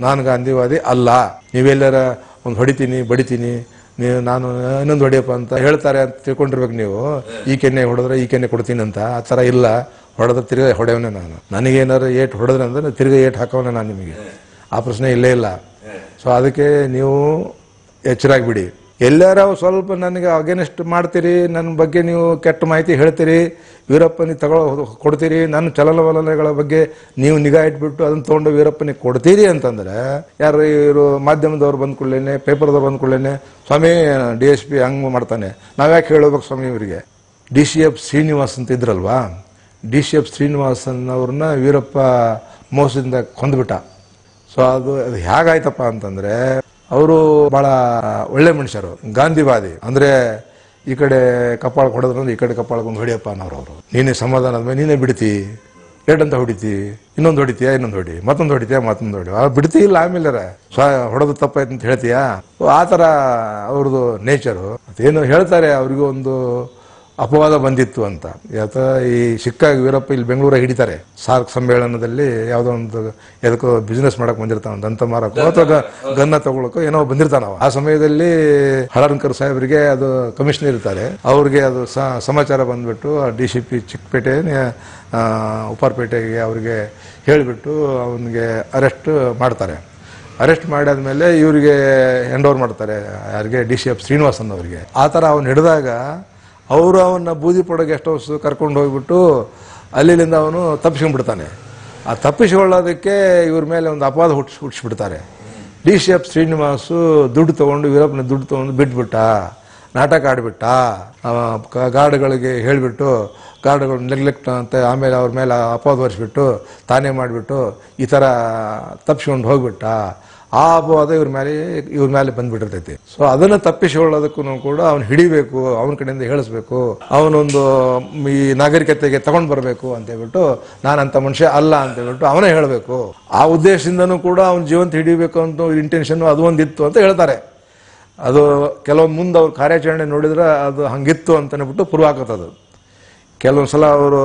ನಾನು ಗಾಂಧಿವಾದಿ ಅಲ್ಲ ನೀವೆಲ್ಲರ ಒಂದು ಹೊಡಿತೀನಿ ಬಡಿತೀನಿ ನೀವು ನಾನು ಇನ್ನೊಂದು ಹೊಡಿಯಪ್ಪ ಅಂತ ಹೇಳ್ತಾರೆ ಅಂತ ತಿಳ್ಕೊಂಡಿರ್ಬೇಕು ನೀವು ಈ ಕೆನ್ನೆ ಹೊಡೆದ್ರೆ ಈ ಕೆನ್ನೆ ಕೊಡ್ತೀನಿ ಅಂತ ಆ ಥರ ಇಲ್ಲ ಹೊಡೆದ್ರೆ ತಿರ್ಗಾ ಹೊಡೆಯವನೇ ನಾನು ನನಗೇನಾರು ಏಟ್ ಹೊಡೆದ್ರೆ ಅಂದ್ರೆ ತಿರ್ಗಾ ಏಟ್ ಹಾಕೋನೆ ನಾನು ನಿಮಗೆ ಆ ಪ್ರಶ್ನೆ ಇಲ್ಲೇ ಇಲ್ಲ ಸೊ ಅದಕ್ಕೆ ನೀವು ಎಚ್ಚರಾಗ್ಬಿಡಿ ಎಲ್ಲಾರ ಸ್ವಲ್ಪ ನನಗೆ ಅಗೇನೆಸ್ಟ್ ಮಾಡ್ತೀರಿ ನನ್ನ ಬಗ್ಗೆ ನೀವು ಕೆಟ್ಟ ಮಾಹಿತಿ ಹೇಳ್ತೀರಿ ವೀರಪ್ಪನಿಗೆ ತಗೊಳ್ಳೋ ಕೊಡ್ತೀರಿ ನನ್ನ ಚಲನವಲನಗಳ ಬಗ್ಗೆ ನೀವು ನಿಗಾ ಇಟ್ಬಿಟ್ಟು ಅದನ್ನ ತೊಗೊಂಡು ವೀರಪ್ಪನಿಗೆ ಕೊಡ್ತೀರಿ ಅಂತಂದ್ರೆ ಯಾರು ಇವರು ಮಾಧ್ಯಮದವ್ರು ಬಂದ ಕೂಡಲೇ ಪೇಪರ್ದವ್ರು ಬಂದ ಕೂಡಲೇ ಸ್ವಾಮಿ ಡಿ ಎಸ್ ಪಿ ಹಂಗೆ ಮಾಡ್ತಾನೆ ನಾವ್ಯಾಕೆ ಹೇಳಬೇಕು ಸ್ವಾಮಿ ಇವರಿಗೆ ಡಿ ಸಿ ಎಫ್ ಶ್ರೀನಿವಾಸ್ ಅಂತ ಇದ್ರಲ್ವಾ ಡಿ ಸಿ ಎಫ್ ಶ್ರೀನಿವಾಸನ್ ಅವ್ರನ್ನ ವೀರಪ್ಪ ಮೋಸದಿಂದ ಕೊಂದ್ಬಿಟ್ಟ ಸೊ ಅದು ಅದು ಹೇಗಾಯ್ತಪ್ಪ ಅಂತಂದ್ರೆ ಅವರು ಬಹಳ ಒಳ್ಳೆ ಮನುಷ್ಯರು ಗಾಂಧಿವಾದಿ ಅಂದ್ರೆ ಈ ಕಡೆ ಕಪಾಳ ಹೊಡೆದ್ರೆ ಈ ಕಡೆ ಕಪಾಳಕ್ಕೊಂದು ಹೊಡಿಯಪ್ಪ ಅನ್ನೋರು ಅವರು ನೀನೇ ಸಮಾಧಾನ ಆದ್ಮೇಲೆ ನೀನೇ ಬಿಡ್ತಿ ಎರಡಂತ ಹೊಡಿತಿ ಇನ್ನೊಂದು ಹೊಡಿತೀಯಾ ಇನ್ನೊಂದು ಹೊಡಿ ಮತ್ತೊಂದು ಹೊಡಿತೀಯಾ ಮತ್ತೊಂದು ಹೊಡಿ ಆ ಬಿಡ್ತಿ ಇಲ್ಲ ಆಮೇಲೆ ಸ್ವ ಹೊಡೆದು ತಪ್ಪಾಯ್ತು ಅಂತ ಹೇಳ್ತೀಯಾ ಆ ಥರ ಅವ್ರದ್ದು ನೇಚರು ಅದೇನು ಹೇಳ್ತಾರೆ ಅವ್ರಿಗೂ ಒಂದು ಅಪವಾದ ಬಂದಿತ್ತು ಅಂತ ಯಾತ ಈ ಸಿಕ್ಕಾಗಿ ವೀರಪ್ಪ ಇಲ್ಲಿ ಬೆಂಗಳೂರಾಗ ಹಿಡಿತಾರೆ ಸಾರ್ಕ್ ಸಮ್ಮೇಳನದಲ್ಲಿ ಯಾವುದೋ ಒಂದು ಎದಕ್ಕೋ ಬಿಸ್ನೆಸ್ ಮಾಡಕ್ ಬಂದಿರ್ತಾನ ದಂತ ಮಾರಕ್ಕೋ ಅಥವಾ ಗ- ಗನ್ನ ತಗೊಳಕೋ ಏನೋ ಬಂದಿರ್ತಾನ ಅವ. ಆ ಸಮಯದಲ್ಲಿ ಹಳರ್ಕರ್ ಸಾಹೇಬರಿಗೆ ಅದು ಕಮಿಷನರ್ ಇರ್ತಾರೆ ಅವ್ರಿಗೆ ಅದು ಸ- ಸಮಾಚಾರ ಬಂದ್ಬಿಟ್ಟು ಡಿ ಸಿ ಪಿ ಚಿಕ್ಕಪೇಟೆ ಆ, ಉಪ್ಪಾರಪೇಟೆಗೆ ಅವ್ರಿಗೆ ಹೇಳಿಬಿಟ್ಟು ಅವನಿಗೆ ಅರೆಸ್ಟ್ ಮಾಡ್ತಾರೆ ಅರೆಸ್ಟ್ ಮಾಡಾದ್ಮೇಲೆ ಇವರಿಗೆ ಹ್ಯಾಂಡ್ ಓವರ್ ಮಾಡ್ತಾರೆ ಯಾರಿಗೆ ಡಿ ಸಿ ಎಫ್ ಶ್ರೀನಿವಾಸನ್ ಅವರಿಗೆ ಆ ಥರ ಅವನು ಹಿಡಿದಾಗ ಅವರು ಅವನ್ನ ಬೂದಿ ಪಡ ಗೆಸ್ಟ್ ಹೌಸ್ ಕರ್ಕೊಂಡು ಹೋಗ್ಬಿಟ್ಟು ಅಲ್ಲಿಂದ ಅವನು ತಪ್ಪಿಸ್ಕೊಂಡ್ಬಿಡ್ತಾನೆ ಆ ತಪ್ಪಿಸಿಕೊಳ್ಳೋದಕ್ಕೆ ಇವ್ರ ಮೇಲೆ ಒಂದು ಅಪವಾದ ಹುಟ್ಟಿಸ್ ಹುಟ್ಟಿಸ್ಬಿಡ್ತಾರೆ ಡಿ ಸಿ ಎಫ್ ಶ್ರೀನಿವಾಸು ದುಡ್ಡು ತಗೊಂಡು ವೀರಪ್ಪನ ದುಡ್ಡು ತಗೊಂಡು ಬಿಟ್ಬಿಟ್ಟ ನಾಟಕ ಆಡ್ಬಿಟ್ಟ ಅವ ಕ- ಗಾರ್ಡ್ಗಳಿಗೆ ಹೇಳಿಬಿಟ್ಟು ಗಾರ್ಡ್ಗಳು ನೆಗ್ಲೆಕ್ಟ್ ಅಂತ ಆಮೇಲೆ ಅವ್ರ ಮೇಲೆ ಅಪವಾದ ಹೊರಿಸ್ಬಿಟ್ಟು ತಾನೇ ಮಾಡಿಬಿಟ್ಟು ಈ ಥರ ತಪ್ಪಿಸ್ಕೊಂಡು ಹೋಗ್ಬಿಟ್ಟ ಆ ಅಪವಾದ ಇವ್ರ ಮೇಲೆ ಇವ್ರ ಮೇಲೆ ಬಂದ್ಬಿಟ್ಟಿರ್ತೈತಿ ಸೊ ಅದನ್ನ ತಪ್ಪಿಸಿಕೊಳ್ಳೋದಕ್ಕೂ ಕೂಡ ಅವ್ನು ಹಿಡಿಬೇಕು ಅವನ ಕಡೆಯಿಂದ ಹೇಳಿಸ್ಬೇಕು ಅವನೊಂದು ಈ ನಾಗರಿಕತೆಗೆ ತಗೊಂಡ್ ಬರಬೇಕು ಅಂತ ಹೇಳ್ಬಿಟ್ಟು ನಾನಂತ ಮನುಷ್ಯ ಅಲ್ಲ ಅಂತ ಹೇಳ್ಬಿಟ್ಟು ಅವನೇ ಹೇಳಬೇಕು ಆ ಉದ್ದೇಶದಿಂದನೂ ಕೂಡ ಅವ್ನ ಜೀವಂತ ಹಿಡಿಬೇಕು ಅಂತ ಇಂಟೆನ್ಷನ್ ಅದು ಒಂದಿತ್ತು ಅಂತ ಹೇಳ್ತಾರೆ ಅದು ಕೆಲವೊಂದು ಮುಂದೆ ಅವ್ರ ಕಾರ್ಯಾಚರಣೆ ನೋಡಿದ್ರೆ ಅದು ಹಂಗಿತ್ತು ಅಂತ ಅಂದ್ಬಿಟ್ಟು ಪ್ರೂವ್ ಆಗತ್ತದು ಕೆಲವೊಂದು ಸಲ ಅವರು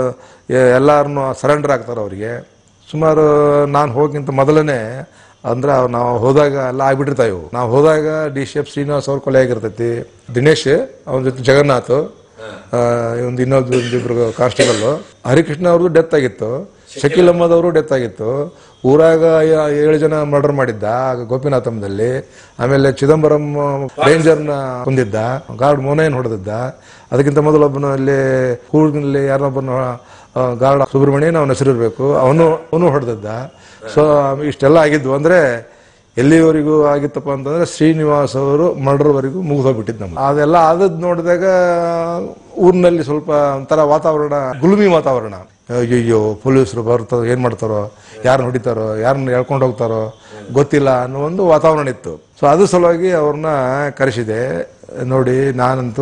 ಎಲ್ಲರನ್ನು ಸರೆಂಡರ್ ಆಗ್ತಾರೆ ಅವರಿಗೆ ಸುಮಾರು ನಾನು ಹೋಗಿಂತ ಮೊದಲನೇ ಅಂದ್ರೆ ಅವ್ ನಾವು ಹೋದಾಗ ಎಲ್ಲ ಆಗ್ಬಿಟ್ಟಿರ್ತಾವೆ ಇವು ನಾವು ಹೋದಾಗ ಡಿ ಸಿ ಎಫ್ ಶ್ರೀನಿವಾಸ್ ಅವ್ರ ಕೊಲೆ ಆಗಿರ್ತೈತಿ ದಿನೇಶ್ ಅವನ ಜೊತೆ ಜಗನ್ನಾಥ್ ಆ, ಒಂದು ಇನ್ನೊಂದು ಒಂದಿಬ್ರು ಕಾನ್ಸ್ಟೇಬಲ್ ಹರಿಕೃಷ್ಣ ಅವ್ರದ್ದು ಡೆತ್ ಆಗಿತ್ತು ಶಕೀಲ್ ಅಹಮದ್ ಅವರು ಡೆತ್ ಆಗಿತ್ತು ಊರಾಗ ಯ- ಏಳು ಜನ ಮರ್ಡರ್ ಮಾಡಿದ್ದ ಆಗ ಗೋಪಿನಾಥಂದಲ್ಲಿ ಆಮೇಲೆ ಚಿದಂಬರಂ ರೇಂಜರ್ನ ಕೊಂದಿದ್ದ ಗಾರ್ಡ್ ಮೋನೇನ್ ಹೊಡೆದಿದ್ದ ಅದಕ್ಕಿಂತ ಮೊದಲು ಒಬ್ಬನು ಅಲ್ಲಿ ಕೂರ್ಗಿನಲ್ಲಿ ಯಾರನ್ನೊಬ್ಬನು ಆ, ಗಾರ್ಡ್ ಸುಬ್ರಹ್ಮಣ್ಯನ್ ಅವನ ಹೆಸರಿರ್ಬೇಕು ಅವನು ಅವನು ಹೊಡೆದಿದ್ದ ಸೊ ಇಷ್ಟೆಲ್ಲ ಆಗಿದ್ವು ಅಂದ್ರೆ ಎಲ್ಲಿವರೆಗೂ ಆಗಿತ್ತಪ್ಪ ಅಂತಂದ್ರೆ ಶ್ರೀನಿವಾಸ್ ಅವರು ಮರ್ಡರ್ವರೆಗೂ ಮುಗಿದೋಗ್ಬಿಟ್ಟಿದ್ದು ನಮ್ಮ ಅದೆಲ್ಲ ಆದದ್ ನೋಡಿದಾಗ ಊರಿನಲ್ಲಿ ಸ್ವಲ್ಪ ಒಂಥರ ವಾತಾವರಣ ಗುಲ್ಮಿ ವಾತಾವರಣ ಅಯ್ಯಯ್ಯೋ ಪೊಲೀಸರು ಬರ್ತಾರೋ ಏನ್ ಮಾಡ್ತಾರೋ ಯಾರನ್ನ ಹೊಡಿತಾರೋ ಯಾರನ್ನ ಎಳ್ಕೊಂಡು ಹೋಗ್ತಾರೋ ಗೊತ್ತಿಲ್ಲ ಅನ್ನೋ ಒಂದು ವಾತಾವರಣ ಇತ್ತು ಸೊ ಅದು ಸಲುವಾಗಿ ಅವ್ರನ್ನ ಕರೆಸಿದೆ ನೋಡಿ ನಾನಂತೂ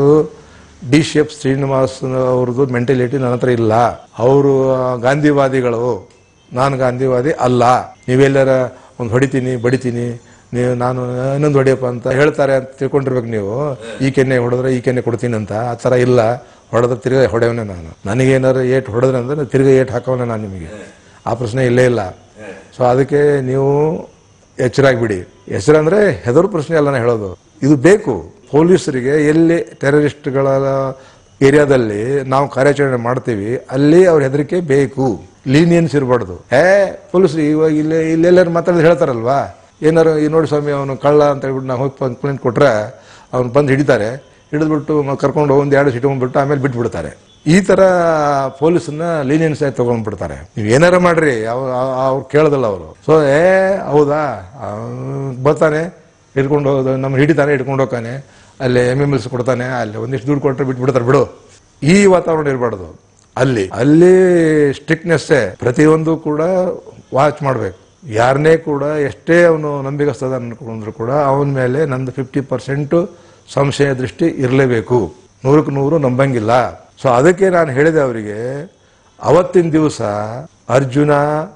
ಡಿ ಸಿ ಎಫ್ ಶ್ರೀನಿವಾಸ್ ಅವ್ರದ್ದು ಮೆಂಟಾಲಿಟಿ ನನ್ನ ಹತ್ರ ಇಲ್ಲ ಅವರು ಗಾಂಧಿವಾದಿಗಳು ನಾನು ಗಾಂಧಿವಾದಿ ಅಲ್ಲ ನೀವೆಲ್ಲರ ಒಂದು ಹೊಡಿತೀನಿ ಬಡಿತೀನಿ ನೀವು ನಾನು ಇನ್ನೊಂದು ಹೊಡಿಯಪ್ಪ ಅಂತ ಹೇಳ್ತಾರೆ ಅಂತ ತಿಳ್ಕೊಂಡಿರ್ಬೇಕು ನೀವು ಈ ಕೆನ್ನೆ ಹೊಡೆದ್ರೆ ಈ ಕೆನ್ನೆ ಕೊಡ್ತೀನಿ ಅಂತ ಆ ಥರ ಇಲ್ಲ ಹೊಡೆದ್ರೆ ತಿರ್ಗಾ ಹೊಡೆಯವನೇ ನಾನು ನನಗೇನಾರು ಏಟ್ ಹೊಡೆದ್ರೆ ಅಂದ್ರೆ ತಿರ್ಗಾ ಏಟ್ ಹಾಕೋನೆ ನಾನು ನಿಮಗೆ ಆ ಪ್ರಶ್ನೆ ಇಲ್ಲೇ ಇಲ್ಲ ಸೊ ಅದಕ್ಕೆ ನೀವು ಎಚ್ಚರಾಗ್ಬಿಡಿ ಎಚ್ಚರ ಅಂದ್ರೆ ಹೆದರು ಪ್ರಶ್ನೆ ಅಲ್ಲ ನಾನು ಹೇಳೋದು ಇದು ಬೇಕು ಪೊಲೀಸರಿಗೆ ಎಲ್ಲಿ ಟೆರರಿಸ್ಟ್ಗಳ ಏರಿಯಾದಲ್ಲಿ ನಾವು ಕಾರ್ಯಾಚರಣೆ ಮಾಡ್ತೀವಿ ಅಲ್ಲಿ ಅವ್ರ ಹೆದರಿಕೆ ಬೇಕು ಲೀನಿಯನ್ಸ್ ಇರಬಾರ್ದು ಏ ಪೊಲೀಸರು ಇವಾಗ ಇಲ್ಲಿ ಇಲ್ಲೆಲ್ಲರೂ ಮಾತಾಡಿದ್ರೆ ಹೇಳ್ತಾರಲ್ವಾ ಏನಾರು ಈ ನೋಡಿ ಸ್ವಾಮಿ ಅವನು ಕಳ್ಳ ಅಂತ ಹೇಳ್ಬಿಟ್ಟು ನಾವು ಹೋಗಿ ಕಂಪ್ಲೇಂಟ್ ಕೊಟ್ರೆ ಅವ್ನು ಬಂದು ಹಿಡಿತಾರೆ ಹಿಡಿದ್ಬಿಟ್ಟು ಮ- ಕರ್ಕೊಂಡು ಹೋಗಿ ಒಂದು ಎರಡು ಸಿಟ್ಕೊಂಡ್ಬಿಟ್ಟು ಆಮೇಲೆ ಬಿಟ್ಬಿಡ್ತಾರೆ ಈ ತರ ಪೊಲೀಸನ್ನ ಲೀನಿಯನ್ಸ್ ಆಗಿ ತಗೊಂಡ್ಬಿಡ್ತಾರೆ ನೀವು ಏನಾರ ಮಾಡ್ರಿ ಅವ್- ಅವ್- ಅವ್ರು ಕೇಳೋದಿಲ್ಲ ಅವರು ಸೊ ಏ ಹೌದಾ ಅವ್ನು ಬರ್ತಾನೆ ಹಿಡ್ಕೊಂಡು ಹೋಗೋದು ನಮ್ಮ ಹಿಡಿತಾನೆ ಹಿಡ್ಕೊಂಡು ಹೋಗ್ತಾನೆ ಅಲ್ಲಿ ಎಮ್ ಎಮ್ ಎಲ್ಸ್ ಕೊಡ್ತಾನೆ ಅಲ್ಲಿ ಒಂದಿಷ್ಟು ದುಡ್ಡು ಕೊಟ್ಟರೆ ಬಿಟ್ಬಿಡ್ತಾರೆ ಬಿಡು ಈ ವಾತಾವರಣ ಇರಬಾರ್ದು ಅಲ್ಲಿ ಅಲ್ಲಿ ಸ್ಟ್ರಿಕ್ನೆಸ್ಸೇ ಪ್ರತಿಯೊಂದು ಕೂಡ ವಾಚ್ ಮಾಡಬೇಕು ಯಾರನ್ನೇ ಕೂಡ ಎಷ್ಟೇ ಅವನು ನಂಬಿಕಸ್ತದ ಅನ್ಕೊಂಡ್ರು ಕೂಡ ಅವನ ಮೇಲೆ ನಂದು ಫಿಫ್ಟಿ ಪರ್ಸೆಂಟ್ ಸಂಶಯ ದೃಷ್ಟಿ ಇರಲೇಬೇಕು ನೂರಕ್ಕೆ ನೂರು ನಂಬಂಗಿಲ್ಲ ಸೊ ಅದಕ್ಕೆ ನಾನು ಹೇಳಿದೆ ಅವರಿಗೆ ಅವತ್ತಿನ ದಿವಸ ಅರ್ಜುನ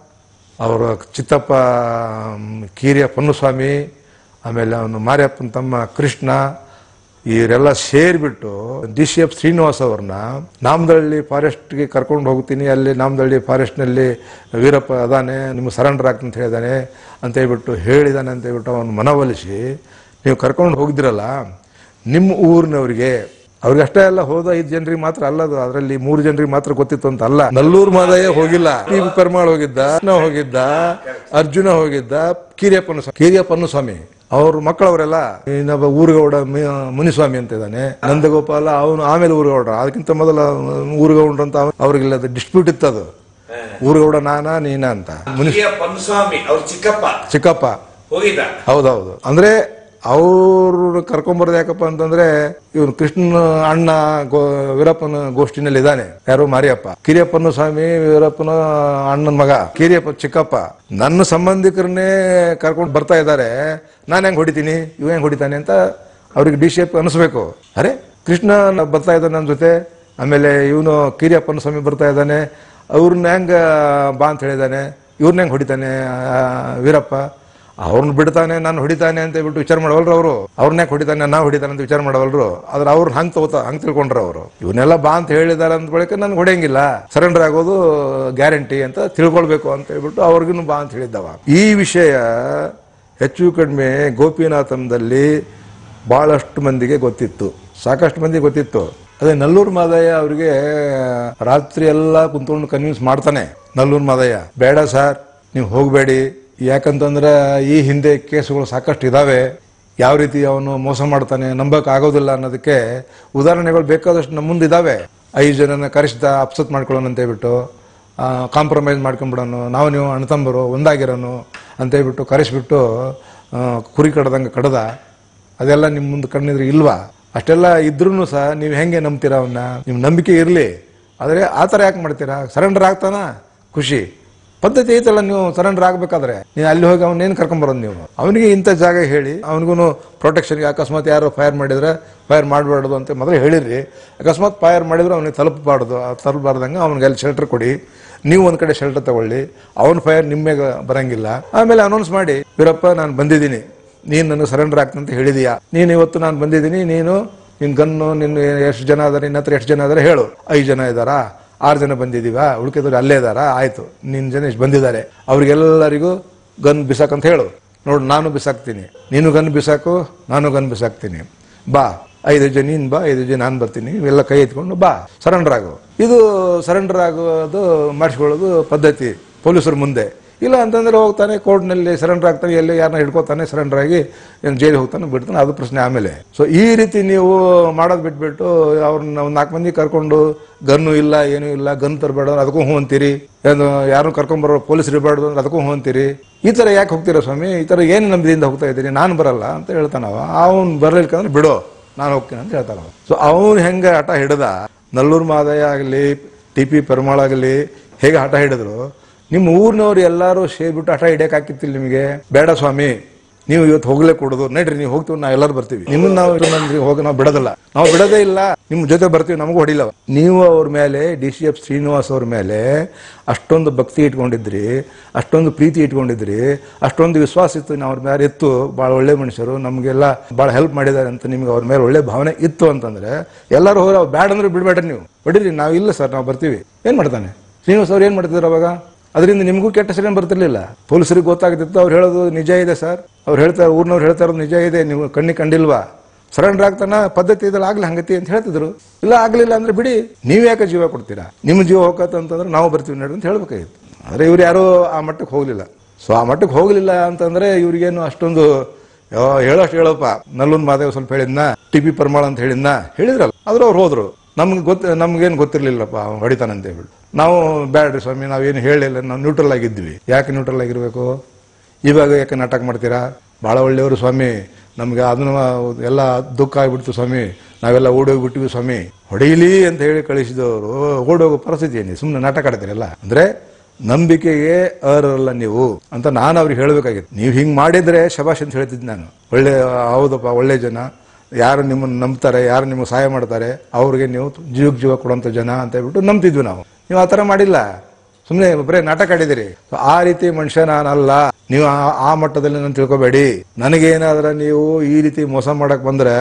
ಅವರ ಚಿತ್ತಪ್ಪ ಮ್, ಕೀರಿಯ ಪೊನ್ನುಸ್ವಾಮಿ ಆಮೇಲೆ ಅವನು ಮಾರಿಯಪ್ಪನ ತಮ್ಮ ಕೃಷ್ಣ ಇವರೆಲ್ಲ ಸೇರ್ಬಿಟ್ಟು ಡಿ ಸಿ ಎಫ್ ಶ್ರೀನಿವಾಸ್ ಅವ್ರನ್ನ ನಾಮದಳ್ಳಿ ಫಾರೆಸ್ಟ್ಗೆ ಕರ್ಕೊಂಡು ಹೋಗ್ತೀನಿ ಅಲ್ಲಿ ನಾಮದಳ್ಳಿ ಫಾರೆಸ್ಟ್ನಲ್ಲಿ ವೀರಪ್ಪ ಅದಾನೆ ನಿಮ್ಗೆ ಸರೆಂಡರ್ ಆಗ್ತಂತ ಅಂತ ಹೇಳಿದಾನೆ ಅಂತ ಹೇಳ್ಬಿಟ್ಟು ಹೇಳಿದಾನೆ ಅಂತ ಹೇಳ್ಬಿಟ್ಟು ಅವನು ಮನವೊಲಿಸಿ ನೀವು ಕರ್ಕೊಂಡು ಹೋಗಿದ್ರಲ್ಲ ನಿಮ್ಮ ಊರಿನವರಿಗೆ ಅವ್ರಿಗೆ ಅಷ್ಟೇ ಅಲ್ಲ ಹೋದ ಐದು ಜನರಿಗೆ ಮಾತ್ರ ಅಲ್ಲದು ಅದರಲ್ಲಿ ಮೂರು ಜನರಿಗೆ ಮಾತ್ರ ಗೊತ್ತಿತ್ತು ಅಂತ ಅಲ್ಲ ನಲ್ಲೂರು ಮಾದಯ್ಯ ಹೋಗಿಲ್ಲ ಟಿ ವಿ ಪೆರ್ಮಾಳ್ ಹೋಗಿದ್ದ ಕೃಷ್ಣ ಹೋಗಿದ್ದ ಅರ್ಜುನ ಹೋಗಿದ್ದ ಕೀರಿಯಪ್ಪನ ಸ್ವಾಮಿ ಕೀರಿಯಪ್ಪನ ಸ್ವಾಮಿ ಅವ್ರ ಮಕ್ಕಳವರೆಲ್ಲ ಇನ್ನೊಬ್ಬ ಊರುಗೌಡ ಮಿ- ಮುನಿಸ್ವಾಮಿ ಅಂತ ಇದ್ದಾನೆ ನಂದಗೋಪಾಲ ಅವನು ಆಮೇಲೆ ಊರುಗೌಡ ಅದಕ್ಕಿಂತ ಮೊದಲ ಊರುಗೌಡ್ರು ಅಂತ ಅವ್ನು- ಅವ್ರಿಗಿಲ್ಲ ಡಿಸ್ಪ್ಯೂಟ್ ಇತ್ತು ಅದು ಊರುಗೌಡ ನಾನಾ ನೀನಾ ಅಂತ ಮುನಿ ಹಿರಿಯ ಪನ್ಸ್ವಾಮಿ ಅವ್ರ ಚಿಕ್ಕಪ್ಪ ಚಿಕ್ಕಪ್ಪ ಹೋಗಿದ್ದ ಹೌದೌದು ಅಂದ್ರೆ ಅವ್ರು ಕರ್ಕೊಂಬರೋದು ಯಾಕಪ್ಪ ಅಂತಂದ್ರೆ ಇವನು ಕೃಷ್ಣನ ಅಣ್ಣ ಗೋ ವೀರಪ್ಪನ ಗೋಷ್ಠಿನಲ್ಲಿ ಇದ್ದಾನೆ ಯಾರು ಮಾರಿಯಪ್ಪ ಕಿರಿಯಪ್ಪನ ಸ್ವಾಮಿ ವೀರಪ್ಪನ ಅಣ್ಣನ ಮಗ ಕಿರಿಯಪ್ಪ ಚಿಕ್ಕಪ್ಪ ನನ್ನ ಸಂಬಂಧಿಕರನ್ನೇ ಕರ್ಕೊಂಡು ಬರ್ತಾ ಇದ್ದಾರೆ ನಾನು ಹೆಂಗ್ ಹೊಡಿತೀನಿ ಇವ ಹೆಂಗ್ ಹೊಡಿತಾನೆ ಅಂತ ಅವ್ರಿಗೆ ಡಿ ಶೇಪ್ ಅನಿಸ್ಬೇಕು ಅರೆ ಕೃಷ್ಣ ಬರ್ತಾ ಇದ್ದಾನೆ ನನ್ನ ಜೊತೆ ಆಮೇಲೆ ಇವನು ಕಿರಿಯಪ್ಪನ ಸ್ವಾಮಿ ಬರ್ತಾ ಇದ್ದಾನೆ ಅವ್ರನ್ನ ಹೆಂಗ ಬಾ ಅಂತ ಹೇಳಿದಾನೆ ಇವ್ರನ್ನ ಹೆಂಗ್ ಹೊಡಿತಾನೆ ಆ, ವೀರಪ್ಪ ಅವ್ರನ್ನ ಬಿಡ್ತಾನೆ ನಾನು ಹೊಡಿತಾನೆ ಅಂತ ಹೇಳ್ಬಿಟ್ಟು ವಿಚಾರ ಮಾಡವಲ್ರು ಅವರು ಅವ್ರನ್ನೇ ಹೊಡಿತಾನೆ ನಾ ಹೊಡಿತಾನೆ ಅಂತ ವಿಚಾರ ಮಾಡವಲ್ರು ಆದ್ರೆ ಅವ್ರನ್ನ ಹಂಗ್ ತಗೋತಾ ಹಂಗ್ ತಿಳ್ಕೊಂಡ್ರ ಅವರು ಇವನ್ನೆಲ್ಲ ಬಾ ಅಂತ ಹೇಳಿದಾರೆ ಅಂದ ಬಳಿಕ ನನ್ಗೆ ಹೊಡೆಯಂಗಿಲ್ಲ ಸರೆಂಡರ್ ಆಗೋದು ಗ್ಯಾರಂಟಿ ಅಂತ ತಿಳ್ಕೊಳ್ಬೇಕು ಅಂತ ಹೇಳ್ಬಿಟ್ಟು ಅವ್ರಿಗೂ ಬಾ ಅಂತ ಹೇಳಿದ್ದವ ಈ ವಿಷಯ ಹೆಚ್ಚು ಕಡಿಮೆ ಗೋಪಿನಾಥಂದಲ್ಲಿ ಬಹಳಷ್ಟು ಮಂದಿಗೆ ಗೊತ್ತಿತ್ತು ಸಾಕಷ್ಟು ಮಂದಿ ಗೊತ್ತಿತ್ತು ಅದೇ ನಲ್ಲೂರು ಮಾದಯ್ಯ ಅವರಿಗೆ ರಾತ್ರಿ ಎಲ್ಲ ಕುಂತ್ಕೊಂಡು ಕನ್ವಿನ್ಸ್ ಮಾಡ್ತಾನೆ ನಲ್ಲೂರು ಮಾದಯ್ಯ ಬೇಡ ಸರ್ ನೀವು ಹೋಗಬೇಡಿ ಯಾಕಂತಂದ್ರೆ ಈ ಹಿಂದೆ ಕೇಸುಗಳು ಸಾಕಷ್ಟು ಇದಾವೆ ಯಾವ ರೀತಿ ಅವನು ಮೋಸ ಮಾಡ್ತಾನೆ ನಂಬಕ್ ಆಗೋದಿಲ್ಲ ಅನ್ನೋದಕ್ಕೆ ಉದಾಹರಣೆಗಳು ಬೇಕಾದಷ್ಟು ನಮ್ಮ ಮುಂದೆ ಇದಾವೆ ಐದು ಜನನ ಕರೆಸಿದ ಅಪ್ಸೆಟ್ ಮಾಡ್ಕೊಳ್ಳೋಣ ಅಂತ ಹೇಳ್ಬಿಟ್ಟು ಕಾಂಪ್ರಮೈಸ್ ಮಾಡ್ಕೊಂಡ್ಬಿಡೋನು ನಾವು ನೀವು ಅಣ್ತಂಬರು ಒಂದಾಗಿರೋನು ಅಂತ ಹೇಳ್ಬಿಟ್ಟು ಕರೆಸ್ಬಿಟ್ಟು ಆ, ಕುರಿ ಕಡ್ದಂಗೆ ಕಡ್ದ ಅದೆಲ್ಲ ನಿಮ್ಮ ಮುಂದೆ ಕಣ್ಣಿದ್ರೆ ಇಲ್ವಾ ಅಷ್ಟೆಲ್ಲ ಇದ್ರೂ ಸಹ ನೀವು ಹೆಂಗೆ ನಂಬ್ತೀರಾ ಅವನ್ನ ನಿಮ್ ನಂಬಿಕೆ ಇರಲಿ ಆದರೆ ಆ ಥರ ಯಾಕೆ ಮಾಡ್ತೀರಾ ಸರೆಂಡರ್ ಆಗ್ತಾನ ಖುಷಿ ಪದ್ಧತಿ ಐತಲ್ಲ ನೀವು ಸರೆಂಡರ್ ಆಗ್ಬೇಕಾದ್ರೆ ನೀವು ಅಲ್ಲಿ ಹೋಗಿ ಅವನೇನು ಕರ್ಕೊಂಬರೋದು ನೀವು ಅವನಿಗೆ ಇಂಥ ಜಾಗ ಹೇಳಿ ಅವನಿಗೂ ಪ್ರೊಟೆಕ್ಷನ್ಗೆ ಅಕಸ್ಮಾತ್ ಯಾರು ಫೈರ್ ಮಾಡಿದ್ರೆ ಫೈರ್ ಮಾಡಬಾರ್ದು ಅಂತ ಮೊದಲೇ ಹೇಳಿರಿ ಅಕಸ್ಮಾತ್ ಫೈರ್ ಮಾಡಿದ್ರೆ ಅವನಿಗೆ ತಲುಪಬಾರ್ದು ಆ ತಲುಪಬಾರ್ದಂಗೆ ಅವ್ನಿಗೆ ಅಲ್ಲಿ ಶೆಲ್ಟರ್ ಕೊಡಿ ನೀವು ಒಂದ್ ಕಡೆ ಶೆಲ್ಟರ್ ತಗೊಳ್ಳಿ ಅವನ ಫೈರ್ ನಿಮ್ಮೆಗೆ ಬರಂಗಿಲ್ಲ ಆಮೇಲೆ ಅನೌನ್ಸ್ ಮಾಡಿ ವೀರಪ್ಪ ನಾನು ಬಂದಿದ್ದೀನಿ ನೀನು ನನಗೆ ಸರೆಂಡರ್ ಆಗ್ತಂತ ಹೇಳಿದೀಯಾ ನೀನು ಇವತ್ತು ನಾನು ಬಂದಿದ್ದೀನಿ ನೀನು ನಿನ್ ಗನ್ನು ನಿನ್ನ ಎಷ್ಟು ಜನ ಅದಾರೆ ನಿನ್ನ ಹತ್ರ ಎಷ್ಟು ಜನ ಅದಾರೆ ಹೇಳು ಐದು ಜನ ಇದ್ದಾರಾ ಆರು ಜನ ಬಂದಿದೀವಾ ಉಳ್ಕಿದ್ರು ಅಲ್ಲೇ ಇದಾರಾ ಆಯ್ತು ನಿನ್ನ ಜನ ಎಷ್ಟು ಬಂದಿದ್ದಾರೆ ಅವ್ರಿಗೆಲ್ಲರಿಗೂ ಗನ್ ಬಿಸಾಕಂತ ಹೇಳು ನೋಡು ನಾನು ಬಿಸಾಕ್ತೀನಿ ನೀನು ಗನ್ ಬಿಸಾಕು ನಾನು ಗನ್ ಬಿಸಾಕ್ತೀನಿ ಬಾ ಐದು ಜನ ನೀನ್ ಬಾ ಐದು ಜನ ನಾನು ಬರ್ತೀನಿ ಇವೆಲ್ಲ ಕೈ ಎತ್ಕೊಂಡು ಬಾ ಸರೆಂಡರ್ ಆಗು ಇದು ಸರೆಂಡರ್ ಆಗೋದು ಮಾಡಿಸ್ಕೊಳ್ಳೋದು ಪದ್ಧತಿ ಪೊಲೀಸರ ಮುಂದೆ ಇಲ್ಲ ಅಂತಂದ್ರೆ ಹೋಗ್ತಾನೆ ಕೋರ್ಟ್ನಲ್ಲಿ ಸರೆಂಡರ್ ಆಗ್ತಾನೆ ಎಲ್ಲಿ ಯಾರನ್ನ ಹಿಡ್ಕೋತಾನೆ ಸರೆಂಡರ್ ಆಗಿ ಏನು ಜೈಲಿಗೆ ಹೋಗ್ತಾನೆ ಬಿಡ್ತಾನೆ ಅದು ಪ್ರಶ್ನೆ ಆಮೇಲೆ ಸೊ ಈ ರೀತಿ ನೀವು ಮಾಡೋದು ಬಿಟ್ಬಿಟ್ಟು ಅವ್ರನ್ನ ಒಂದು ನಾಲ್ಕು ಮಂದಿ ಕರ್ಕೊಂಡು ಗನ್ನು ಇಲ್ಲ ಏನೂ ಇಲ್ಲ ಗನ್ ತರಬೇಡ ಅದಕ್ಕೂ ಹ್ಞೂ ಅಂತೀರಿ ಏನು ಯಾರನ್ನು ಕರ್ಕೊಂಬರೋ ಪೊಲೀಸ್ ಇರಬಾರ್ದು ಅಂದ್ರೆ ಅದಕ್ಕೂ ಹ್ಞೂ ಅಂತೀರಿ ಈ ಥರ ಯಾಕೆ ಹೋಗ್ತೀರಾ ಸ್ವಾಮಿ ಈ ಥರ ಏನು ನಂಬಿದಿಂದ ಹೋಗ್ತಾ ಇದ್ದೀರಿ ನಾನು ಬರಲ್ಲ ಅಂತ ಹೇಳ್ತಾನವ ಅವ್ನು ಬರಲಿಕ್ಕಂದ್ರೆ ಬಿಡು ನಾನು ಹೋಗ್ತೀನಿ ಅಂತ ಹೇಳ್ತಾನವ ಸೊ ಅವನು ಹೆಂಗೆ ಹಠ ಹಿಡ್ದ ನಲ್ಲೂರು ಮಾದಯ್ಯ ಆಗಲಿ ಟಿ ಪಿ ಪೆರುಮಾಳ್ ಆಗಲಿ ಹೇಗೆ ಹಠ ಹಿಡಿದ್ರು ನಿಮ್ಮ ಊರಿನವ್ರು ಎಲ್ಲರೂ ಸೇರ್ಬಿಟ್ಟು ಹಠ ಹಿಡಿಯಕ್ ಹಾಕಿತ್ತಿಲ್ಲ ನಿಮಗೆ ಬೇಡ ಸ್ವಾಮಿ ನೀವು ಇವತ್ತು ಹೋಗ್ಲೇ ಕೊಡೋದು ನಡ್ರಿ ನೀವು ಹೋಗ್ತೀವಿ ನಾವು ಎಲ್ಲರೂ ಬರ್ತೀವಿ ನಿಮ್ಮನ್ನ ನಾವು ನಮ್ಗೆ ಹೋಗಿ ನಾವು ಬಿಡೋದಿಲ್ಲ ನಾವು ಬಿಡೋದೇ ಇಲ್ಲ ನಿಮ್ಮ ಜೊತೆ ಬರ್ತೀವಿ ನಮಗೂ ಹೊಡಿಲ್ಲ ನೀವು ಅವ್ರ ಮೇಲೆ ಡಿ ಸಿ ಎಫ್ ಶ್ರೀನಿವಾಸ್ ಅವ್ರ ಮೇಲೆ ಅಷ್ಟೊಂದು ಭಕ್ತಿ ಇಟ್ಕೊಂಡಿದ್ರಿ ಅಷ್ಟೊಂದು ಪ್ರೀತಿ ಇಟ್ಕೊಂಡಿದ್ರಿ ಅಷ್ಟೊಂದು ವಿಶ್ವಾಸ ಇತ್ತು ನಾವು ಅವ್ರ ಮೇಲೆ ಇತ್ತು ಭಾಳ ಒಳ್ಳೆ ಮನುಷ್ಯರು ನಮಗೆಲ್ಲ ಭಾಳ ಹೆಲ್ಪ್ ಮಾಡಿದ್ದಾರೆ ಅಂತ ನಿಮ್ಗೆ ಅವ್ರ ಮೇಲೆ ಒಳ್ಳೆ ಭಾವನೆ ಇತ್ತು ಅಂತಂದ್ರೆ ಎಲ್ಲರೂ ಹೋಗಿ ಅವ್ರು ಬ್ಯಾಡ ಅಂದ್ರೆ ಬಿಡ್ಬೇಡ್ರಿ ನೀವು ಬಿಡಿರಿ ನಾವು ಇಲ್ಲ ಸರ್ ನಾವು ಬರ್ತೀವಿ ಏನ್ ಮಾಡ್ತಾನೆ ಶ್ರೀನಿವಾಸ್ ಅವ್ರು ಏನ್ ಮಾಡ್ತಿದ್ರು ಅವಾಗ ಅದರಿಂದ ನಿಮಗೂ ಕೆಟ್ಟ ಹೆಸರೇನು ಬರ್ತಿರ್ಲಿಲ್ಲ ಪೊಲೀಸರಿಗೆ ಗೊತ್ತಾಗ್ತಿತ್ತು ಅವ್ರು ಹೇಳೋದು ನಿಜ ಇದೆ ಸರ್ ಅವ್ರು ಹೇಳ್ತಾರೆ ಊರ್ನವ್ರು ಹೇಳ್ತಾ ಇರೋದು ನಿಜ ಇದೆ ನೀವು ಕಣ್ಣಿ ಕಂಡಿಲ್ವಾ ಸರೆಂಡರ್ ಆಗ್ತಾನ ಪದ್ಧತಿ ಇದೆಲ್ಲ ಆಗ್ಲಿ ಹಂಗತಿ ಅಂತ ಹೇಳ್ತಿದ್ರು ಇಲ್ಲ ಆಗ್ಲಿಲ್ಲ ಅಂದ್ರೆ ಬಿಡಿ ನೀವ್ ಯಾಕೆ ಜೀವ ಕೊಡ್ತೀರಾ ನಿಮ್ಮ ಜೀವ ಹೋಗತ್ತ ಅಂತಂದ್ರೆ ನಾವು ಬರ್ತೀವಿ ನಡ್ರಿ ಅಂತ ಹೇಳ್ಬೇಕಾಗಿತ್ತು ಆದ್ರೆ ಇವ್ರು ಯಾರು ಆ ಮಟ್ಟಕ್ಕೆ ಹೋಗ್ಲಿಲ್ಲ ಸೊ ಆ ಮಟ್ಟಕ್ಕೆ ಹೋಗ್ಲಿಲ್ಲ ಅಂತಂದ್ರೆ ಇವ್ರಿಗೇನು ಅಷ್ಟೊಂದು ಯೋ, ಹೇಳೋಷ್ಟು ಹೇಳಪ್ಪ ನಲ್ಲೂನ್ ಮಾದೇವ್ ಸ್ವಲ್ಪ ಹೇಳಿದ್ನ ಟಿ ಪಿ ಪರ್ಮಾಳ್ ಅಂತ ಹೇಳಿದ್ನ ಹೇಳಿದ್ರಲ್ಲ ಆದ್ರೆ ಅವ್ರು ಹೋದ್ರು ನಮ್ಗೆ ಗೊತ್ತ ನಮ್ಗೇನು ಗೊತ್ತಿರ್ಲಿಲ್ಲಪ್ಪ ಅವ್ನು ಹೊಡಿತಾನಂತ ಹೇಳ್ಬಿಟ್ಟು ನಾವು ಬ್ಯಾಡ್ರಿ ಸ್ವಾಮಿ ನಾವೇನು ಹೇಳಿಲ್ಲ ನಾವು ನ್ಯೂಟ್ರಲ್ ಆಗಿದ್ವಿ ಯಾಕೆ ನ್ಯೂಟ್ರಲ್ ಆಗಿರ್ಬೇಕು ಇವಾಗ ಯಾಕೆ ನಾಟಕ ಮಾಡ್ತೀರಾ ಬಹಳ ಒಳ್ಳೆಯವರು ಸ್ವಾಮಿ ನಮ್ಗೆ ಅದನ್ನ ಎಲ್ಲ ದುಃಖ ಆಗ್ಬಿಡ್ತು ಸ್ವಾಮಿ ನಾವೆಲ್ಲ ಓಡೋಗ್ಬಿಟ್ಟಿವಿ ಸ್ವಾಮಿ ಹೊಡೀಲಿ ಅಂತ ಹೇಳಿ ಕಳಿಸಿದವರು ಓಡೋಗೋ ಪರಿಸ್ಥಿತಿ ಏನಿ ಸುಮ್ಮನೆ ನಾಟಕ ಆಡ್ತೀರಲ್ಲ ಅಂದ್ರೆ ನಂಬಿಕೆಗೆ ಅರ್ಹರಲ್ಲ ನೀವು ಅಂತ ನಾನು ಅವ್ರಿಗೆ ಹೇಳಬೇಕಾಗಿತ್ತು ನೀವು ಹಿಂಗ್ ಮಾಡಿದ್ರೆ ಶಬಾಷ್ ಅಂತ ಹೇಳ್ತಿದ್ದೆ ನಾನು ಒಳ್ಳೆ ಹೌದಪ್ಪ ಒಳ್ಳೆ ಜನ ಯಾರು ನಿಮ್ಮನ್ನು ನಂಬ್ತಾರೆ ಯಾರು ನಿಮಗೆ ಸಹಾಯ ಮಾಡ್ತಾರೆ ಅವ್ರಿಗೆ ನೀವು ಜೀವಕ್ಕೆ ಜೀವ ಕೊಡುವಂಥ ಜನ ಅಂತ ಹೇಳ್ಬಿಟ್ಟು ನಂಬ್ತಿದ್ವಿ ನಾವು ನೀವು ಆ ಥರ ಮಾಡಿಲ್ಲ ಸುಮ್ಮನೆ ಬರೀ ನಾಟಕ ಆಡಿದಿರಿ ಆ ರೀತಿ ಮನುಷ್ಯ ನಾನಲ್ಲ ನೀವು ಆ- ಆ ಮಟ್ಟದಲ್ಲಿ ನಾನು ತಿಳ್ಕೊಬೇಡಿ ನನಗೇನಾದ್ರೆ ನೀವು ಈ ರೀತಿ ಮೋಸ ಮಾಡಕ್ ಬಂದ್ರೆ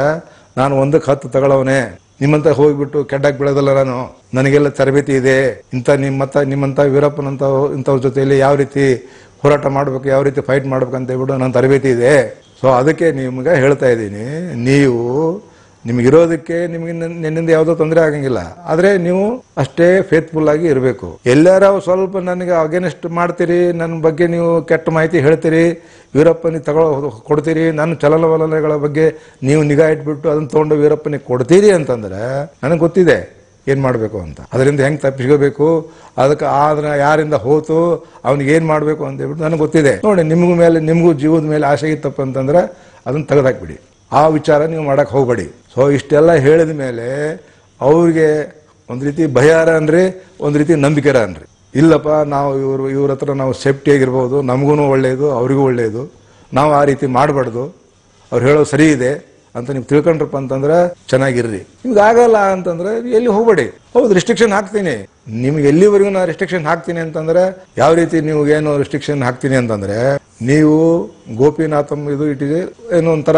ನಾನು ಒಂದಕ್ಕೆ ಹತ್ತು ತಗೊಳ್ಳವನೆ ನಿಮ್ಮಂತ ಹೋಗ್ಬಿಟ್ಟು ಕೆಡ್ಡಾಗಿ ಬೀಳೋದಲ್ಲ ನಾನು ನನಗೆಲ್ಲ ತರಬೇತಿ ಇದೆ ಇಂಥ ನಿಮ್ಮತ್ತ ನಿಮ್ಮಂತ ವೀರಪ್ಪನಂತ ಇಂಥವ್ರ ಜೊತೆಯಲ್ಲಿ ಯಾವ ರೀತಿ ಹೋರಾಟ ಮಾಡ್ಬೇಕು ಯಾವ ರೀತಿ ಫೈಟ್ ಮಾಡ್ಬೇಕು ಅಂತ ಹೇಳ್ಬಿಟ್ಟು ನನ್ನ ತರಬೇತಿ ಇದೆ ಸೊ ಅದಕ್ಕೆ ನಿಮ್ಗೆ ಹೇಳ್ತಾ ಇದ್ದೀನಿ ನೀವು ನಿಮಗಿರೋದಕ್ಕೆ ನಿಮಗೆ ನಿನ್ನಿಂದ ಯಾವುದೋ ತೊಂದರೆ ಆಗಂಗಿಲ್ಲ ಆದ್ರೆ ನೀವು ಅಷ್ಟೇ ಫೇತ್ಫುಲ್ ಆಗಿ ಇರಬೇಕು ಎಲ್ಲಾರ ಸ್ವಲ್ಪ ನನಗೆ ಅಗೇನೆಸ್ಟ್ ಮಾಡ್ತೀರಿ ನನ್ನ ಬಗ್ಗೆ ನೀವು ಕೆಟ್ಟ ಮಾಹಿತಿ ಹೇಳ್ತೀರಿ ವೀರಪ್ಪನಿಗೆ ತಗೊಳ್ಳೋ ಕೊಡ್ತೀರಿ ನನ್ನ ಚಲನವಲನಗಳ ಬಗ್ಗೆ ನೀವು ನಿಗಾ ಇಟ್ಬಿಟ್ಟು ಅದನ್ನ ತಗೊಂಡು ವೀರಪ್ಪನಿಗೆ ಕೊಡ್ತೀರಿ ಅಂತಂದ್ರೆ ನನಗೆ ಗೊತ್ತಿದೆ ಏನ್ ಮಾಡಬೇಕು ಅಂತ ಅದರಿಂದ ಹೆಂಗ್ ತಪ್ಪಿಸ್ಕೋಬೇಕು ಅದಕ್ಕೆ ಆದ್ರ ಯಾರಿಂದ ಹೋತು ಅವ್ನಿಗೆ ಏನ್ ಮಾಡಬೇಕು ಅಂತ ಹೇಳ್ಬಿಟ್ಟು ನನಗೆ ಗೊತ್ತಿದೆ ನೋಡಿ ನಿಮ್ಗೂ ಮೇಲೆ ನಿಮಗೂ ಜೀವದ ಮೇಲೆ ಆಸೆ ಇತ್ತಪ್ಪ ಅಂತಂದ್ರೆ ಅದನ್ನ ತೆಗೆದಾಕ್ಬಿಡಿ ಆ ವಿಚಾರ ನೀವು ಮಾಡಕ್ ಹೋಗ್ಬೇಡಿ ಸೊ ಇಷ್ಟೆಲ್ಲ ಹೇಳಿದ ಮೇಲೆ ಅವ್ರಿಗೆ ಒಂದ್ ರೀತಿ ಭಯಾರ ಅನ್ರಿ ಒಂದ್ ರೀತಿ ನಂಬಿಕೆರ ಅನ್ರಿ ಇಲ್ಲಪ್ಪ ನಾವು ಇವ್ರು ಇವ್ರ ಹತ್ರ ನಾವು ಸೇಫ್ಟಿ ಆಗಿರ್ಬೋದು ನಮಗೂ ಒಳ್ಳೆಯದು ಅವ್ರಿಗೂ ಒಳ್ಳೆಯದು ನಾವು ಆ ರೀತಿ ಮಾಡಬಾರ್ದು ಅವ್ರು ಹೇಳೋದು ಸರಿ ಇದೆ ಅಂತ ನೀವು ತಿಳ್ಕೊಂಡ್ರಪ್ಪ ಅಂತಂದ್ರೆ ಚೆನ್ನಾಗಿರ್ರಿ ನಿಮ್ಗೆ ಆಗಲ್ಲ ಅಂತಂದ್ರೆ ಎಲ್ಲಿ ಹೋಗ್ಬೇಡಿ ಹೌದು ರಿಸ್ಟ್ರಿಕ್ಷನ್ ಹಾಕ್ತೀನಿ ನಿಮ್ಗೆ ಎಲ್ಲಿವರೆಗೂ ನಾ ರಿಸ್ಟ್ರಿಕ್ಷನ್ ಹಾಕ್ತೀನಿ ಅಂತಂದ್ರೆ ಯಾವ ರೀತಿ ನೀವು ಏನು ರಿಸ್ಟ್ರಿಕ್ಷನ್ ಹಾಕ್ತೀನಿ ಅಂತಂದ್ರೆ ನೀವು ಗೋಪಿನಾಥಂ ಇದು ಇಟ್ಟಿದೆ ಏನೋ ಒಂಥರ